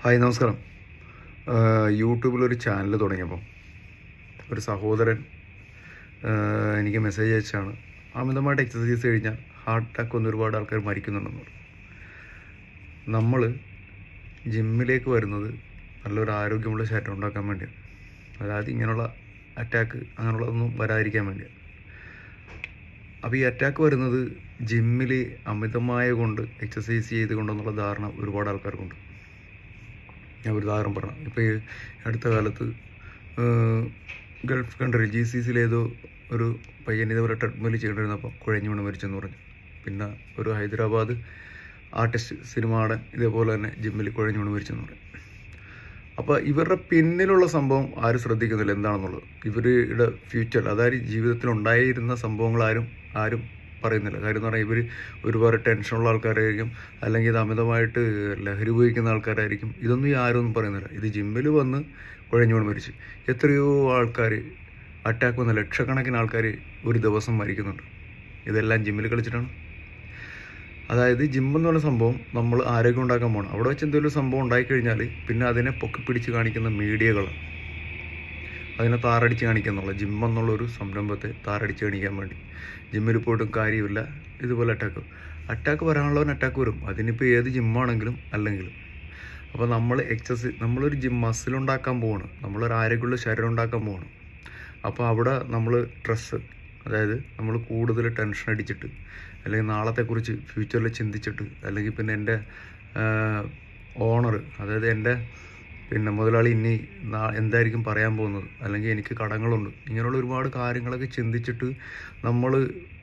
hi നമസ്കാരം ആഹ് യൂട്യൂബിലൊരു channel തുടങ്ങിയപ്പോൾ ഒരു സഹോദരൻ ആഹ് എനിക്ക് മെസ്സേജ് അയച്ചാണ് അമിതമായിട്ട് എക്സസൈസ് കഴിഞ്ഞാൽ ഹാർട്ട് അറ്റാക്ക് വന്ന് ഒരുപാട് ആൾക്കാർ മരിക്കുന്നുണ്ടെന്ന് പറഞ്ഞു നമ്മൾ ജിമ്മിലേക്ക് വരുന്നത് നല്ലൊരു ആരോഗ്യമുള്ള ശരീരം ഉണ്ടാക്കാൻ വേണ്ടിയാണ് അതായത് ഇങ്ങനെയുള്ള അറ്റാക്ക് അങ്ങനെയുള്ളതൊന്നും വരാതിരിക്കാൻ വേണ്ടിയാണ് അപ്പോൾ ഈ അറ്റാക്ക് വരുന്നത് ജിമ്മിൽ അമിതമായ കൊണ്ട് എക്സസൈസ് ചെയ്ത് കൊണ്ടെന്നുള്ള ധാരണ ഒരുപാട് ആൾക്കാർക്കുണ്ട് ഞാൻ ഒരു ഉദാഹരണം പറഞ്ഞു ഇപ്പോൾ ഈ അടുത്ത കാലത്ത് ഏഹ്, ഗൾഫ് കൺട്രി ജി സി സിയിലേതോ ഒരു പയ്യൻ ഇതേപോലെ ട്രെഡ്മിൽ ചെയ്തിരുന്നപ്പോൾ കുഴഞ്ഞു വീണ് മരിച്ചെന്ന് പറഞ്ഞു പിന്നെ ഒരു ഹൈദരാബാദ് ആർട്ടിസ്റ്റ് സിനിമാടൻ ഇതേപോലെ തന്നെ ജിമ്മിൽ കുഴഞ്ഞു വീണ് മരിച്ചെന്ന് പറയും അപ്പോൾ ഇവരുടെ പിന്നിലുള്ള സംഭവം ആരും ശ്രദ്ധിക്കുന്നില്ല എന്താണെന്നുള്ളത് ഇവരുടെ ഫ്യൂച്ചർ അതായത് ജീവിതത്തിൽ ഉണ്ടായിരുന്ന സംഭവങ്ങൾ ആരും ആരും പറയുന്നില്ല കാര്യം എന്ന് പറഞ്ഞാൽ ഇവർ ഒരുപാട് ടെൻഷനുള്ള ആൾക്കാരായിരിക്കും അല്ലെങ്കിൽ ഇത് അമിതമായിട്ട് ലഹരി ഉപയോഗിക്കുന്ന ആൾക്കാരായിരിക്കും ഇതൊന്നും ഈ ആരും ഒന്നും പറയുന്നില്ല ഇത് ജിമ്മിൽ വന്ന് കുഴഞ്ഞു വീണ് മരിച്ചു എത്രയോ ആൾക്കാർ അറ്റാക്ക് വന്ന ലക്ഷക്കണക്കിന് ആൾക്കാർ ഒരു ദിവസം മരിക്കുന്നുണ്ട് ഇതെല്ലാം ജിമ്മിൽ കളിച്ചിട്ടാണ് അതായത് ജിം എന്ന് പറയുന്ന സംഭവം നമ്മൾ ആരോഗ്യം ഉണ്ടാക്കാൻ പോകണം അവിടെ വെച്ച് എന്തെങ്കിലും ഒരു സംഭവം ഉണ്ടായിക്കഴിഞ്ഞാൽ പിന്നെ അതിനെ പൊക്കി പിടിച്ച് കാണിക്കുന്ന മീഡിയകളാണ് അതിനെ താറടിച്ച് കാണിക്കുന്നുള്ള ജിം എന്നുള്ളൊരു സംരംഭത്തെ താറടിച്ച് കാണിക്കാൻ വേണ്ടി ജിമ്മിൽ പോയിട്ടും കാര്യമില്ല ഇതുപോലെ അറ്റാക്ക് അറ്റാക്ക് വരാനുള്ളവൻ അറ്റാക്ക് വരും അതിനിപ്പോൾ ഏത് ജിമ്മാണെങ്കിലും അല്ലെങ്കിലും അപ്പോൾ നമ്മൾ എക്സസൈസ് നമ്മളൊരു ജിം മസിൽ ഉണ്ടാക്കാൻ പോവാണ് നമ്മളൊരു ആരോഗ്യമുള്ള ശരീരം ഉണ്ടാക്കാൻ പോവാണ് അപ്പോൾ അവിടെ നമ്മൾ സ്ട്രെസ്സ് അതായത് നമ്മൾ കൂടുതൽ ടെൻഷൻ അടിച്ചിട്ട് അല്ലെങ്കിൽ നാളത്തെക്കുറിച്ച് ഫ്യൂച്ചറിൽ ചിന്തിച്ചിട്ട് അല്ലെങ്കിൽ പിന്നെ എൻ്റെ ഓണർ അതായത് എൻ്റെ പിന്നെ മുതലാളി ഇനി നാ- എന്തായിരിക്കും പറയാൻ പോകുന്നത് അല്ലെങ്കിൽ എനിക്ക് കടങ്ങളുണ്ട് ഇങ്ങനെയുള്ള ഒരുപാട് കാര്യങ്ങളൊക്കെ ചിന്തിച്ചിട്ട് നമ്മൾ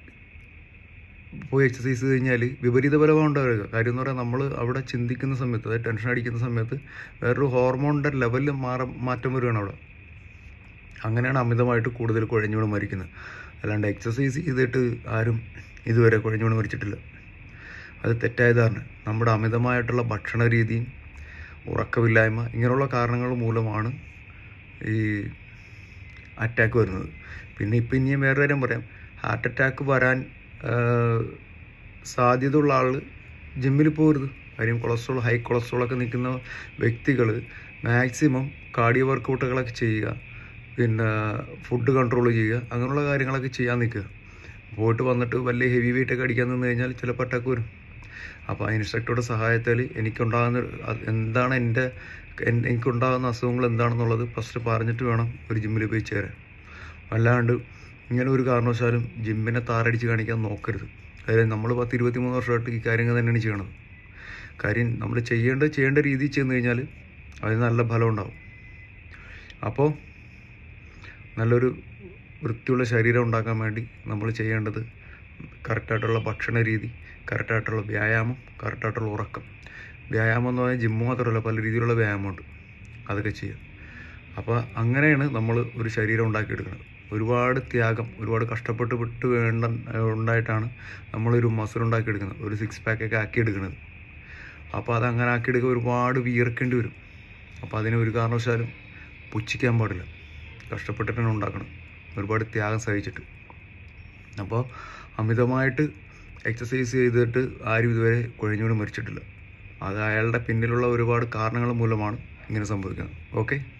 പോയി എക്സസൈസ് കഴിഞ്ഞാൽ വിപരീത ഫലമാണ് ഉണ്ടാവുക കാര്യം എന്ന് പറഞ്ഞാൽ നമ്മൾ അവിടെ ചിന്തിക്കുന്ന സമയത്ത് അതായത് ടെൻഷൻ അടിക്കുന്ന സമയത്ത് വേറൊരു ഹോർമോണിൻ്റെ ലെവലിൽ മാറ മാറ്റം വരികയാണ് അവിടെ അങ്ങനെയാണ് അമിതമായിട്ട് കൂടുതൽ കുഴഞ്ഞുകൊണ്ട് മരിക്കുന്നത് അല്ലാണ്ട് എക്സസൈസ് ചെയ്തിട്ട് ആരും ഇതുവരെ കുഴഞ്ഞുകൊണ്ട് മരിച്ചിട്ടില്ല അത് തെറ്റായ ധാരണ നമ്മുടെ അമിതമായിട്ടുള്ള ഭക്ഷണ രീതിയും ഉറക്കമില്ലായ്മ ഇങ്ങനെയുള്ള കാരണങ്ങൾ മൂലമാണ് ഈ അറ്റാക്ക് വരുന്നത് പിന്നെ ഇപ്പം ഇനിയും വേറെ കാര്യം പറയാം ഹാർട്ട് അറ്റാക്ക് വരാൻ ആ, സാധ്യതയുള്ള ആൾ ജിമ്മിൽ പോകരുത് കാര്യം കൊളസ്ട്രോൾ ഹൈ കൊളസ്ട്രോളൊക്കെ നിൽക്കുന്ന വ്യക്തികൾ മാക്സിമം കാർഡിയോ വർക്കൗട്ടുകളൊക്കെ ചെയ്യുക പിന്നെ ഫുഡ് കൺട്രോൾ ചെയ്യുക അങ്ങനെയുള്ള കാര്യങ്ങളൊക്കെ ചെയ്യാൻ നിൽക്കുക പോയിട്ട് വന്നിട്ട് വലിയ ഹെവി വെയിറ്റ് ഒക്കെ അടിക്കാൻ നിന്ന് കഴിഞ്ഞാൽ ചിലപ്പോൾ അറ്റാക്ക് വരും അപ്പോൾ ആ ഇൻസ്ട്രക്ടറുടെ സഹായത്താൽ എനിക്കുണ്ടാകുന്ന അത് എന്താണ് എൻ്റെ എൻ- എനിക്കുണ്ടാകുന്ന അസുഖങ്ങൾ എന്താണെന്നുള്ളത് ഫസ്റ്റ് പറഞ്ഞിട്ട് വേണം ഒരു ജിമ്മിൽ പോയി ചേരാൻ അല്ലാണ്ട് ഇങ്ങനെ ഒരു കാരണവശാലും ജിമ്മിനെ താറടിച്ച് കാണിക്കാൻ നോക്കരുത് കാര്യം നമ്മൾ പത്ത് ഇരുപത്തി മൂന്ന് വർഷമായിട്ട് ഈ കാര്യങ്ങൾ തന്നെയാണ് ചെയ്യണത് കാര്യം നമ്മൾ ചെയ്യേണ്ട ചെയ്യേണ്ട രീതിയിൽ ചെന്ന് കഴിഞ്ഞാൽ അതിന് നല്ല ഫലം ഉണ്ടാവും അപ്പോൾ നല്ലൊരു വൃത്തിയുള്ള ശരീരം ഉണ്ടാക്കാൻ വേണ്ടി നമ്മൾ ചെയ്യേണ്ടത് കറക്റ്റായിട്ടുള്ള ഭക്ഷണ രീതി കറക്റ്റായിട്ടുള്ള വ്യായാമം കറക്റ്റായിട്ടുള്ള ഉറക്കം വ്യായാമം എന്ന് പറഞ്ഞാൽ ജിമ്മ് മാത്രമല്ല പല രീതിയിലുള്ള വ്യായാമമുണ്ട് അതൊക്കെ ചെയ്യുക അപ്പോൾ അങ്ങനെയാണ് നമ്മൾ ഒരു ശരീരം ഉണ്ടാക്കിയെടുക്കുന്നത് ഒരുപാട് ത്യാഗം ഒരുപാട് കഷ്ടപ്പെട്ട് വിട്ട് വേണ്ട ഉണ്ടായിട്ടാണ് നമ്മളൊരു മസിൽ ഉണ്ടാക്കിയെടുക്കുന്നത് ഒരു സിക്സ് പാക്കൊക്കെ ആക്കിയെടുക്കുന്നത് അപ്പോൾ അത് അങ്ങനെ ആക്കിയെടുക്കുക ഒരുപാട് വിയർക്കേണ്ടി വരും അപ്പോൾ അതിനെ ഒരു കാരണവശാലും പുച്ഛിക്കാൻ പാടില്ല കഷ്ടപ്പെട്ടിട്ടാണ് ഉണ്ടാക്കണം ഒരുപാട് ത്യാഗം സഹിച്ചിട്ട് അപ്പോൾ അമിതമായിട്ട് എക്സസൈസ് ചെയ്തിട്ട് ആരും ഇതുവരെ കുഴഞ്ഞുകൊണ്ട് മരിച്ചിട്ടില്ല അത് അയാളുടെ പിന്നിലുള്ള ഒരുപാട് കാരണങ്ങൾ മൂലമാണ് ഇങ്ങനെ സംഭവിക്കുന്നത് ഓക്കെ